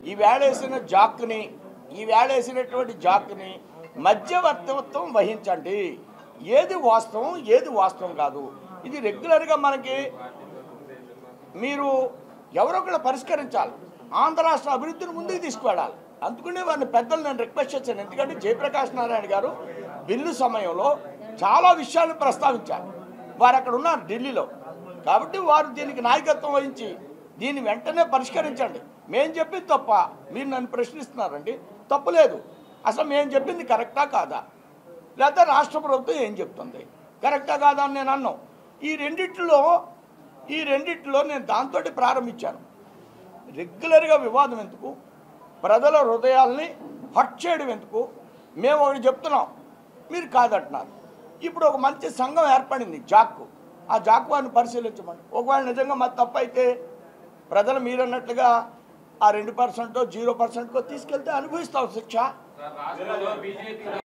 ఈ వేళేసిన జాక్ని ఈ వేళేసినటువంటి జాక్ని మధ్యవర్తిత్వం వహించండి ఏది వాస్తవం ఏది వాస్తవం కాదు ఇది రెగ్యులర్గా మనకి మీరు ఎవరొకరు పరిష్కరించాలి ఆంధ్ర రాష్ట్ర అభివృద్ధిని ముందుకు తీసుకువెళ్ళాలి అందుకనే వారిని పెద్దలు నేను రిక్వెస్ట్ చేశాను ఎందుకంటే జయప్రకాష్ నారాయణ గారు బిల్లు సమయంలో చాలా విషయాలు ప్రస్తావించారు వారు అక్కడ ఉన్నారు ఢిల్లీలో కాబట్టి వారు దీనికి నాయకత్వం వహించి దీన్ని వెంటనే పరిష్కరించండి మేము చెప్పింది తప్ప మీరు నన్ను ప్రశ్నిస్తున్నారండి తప్పులేదు అసలు మేము చెప్పింది కరెక్టా కాదా లేదా రాష్ట్ర ప్రభుత్వం ఏం చెప్తుంది కరెక్టా కాదా అని నేను అన్నాం ఈ రెండిట్లో ఈ రెండిట్లో నేను దాంతో ప్రారంభించాను రెగ్యులర్గా వివాదం ఎందుకు ప్రజల హృదయాల్ని హట్ చేయడం ఎందుకు మేము ఒకటి చెప్తున్నాం మీరు కాదంటున్నారు ఇప్పుడు ఒక మంచి సంఘం ఏర్పడింది జాక్కు ఆ జాక్ వారిని పరిశీలించమని ఒకవేళ నిజంగా మరి తప్పైతే ప్రజలు మీరన్నట్లుగా ఆ రెండు పర్సెంటో జీరో పర్సెంట్కో తీసుకెళ్తే అనుభవిస్తాం శిక్ష రాష్ట్రంలో బీజేపీ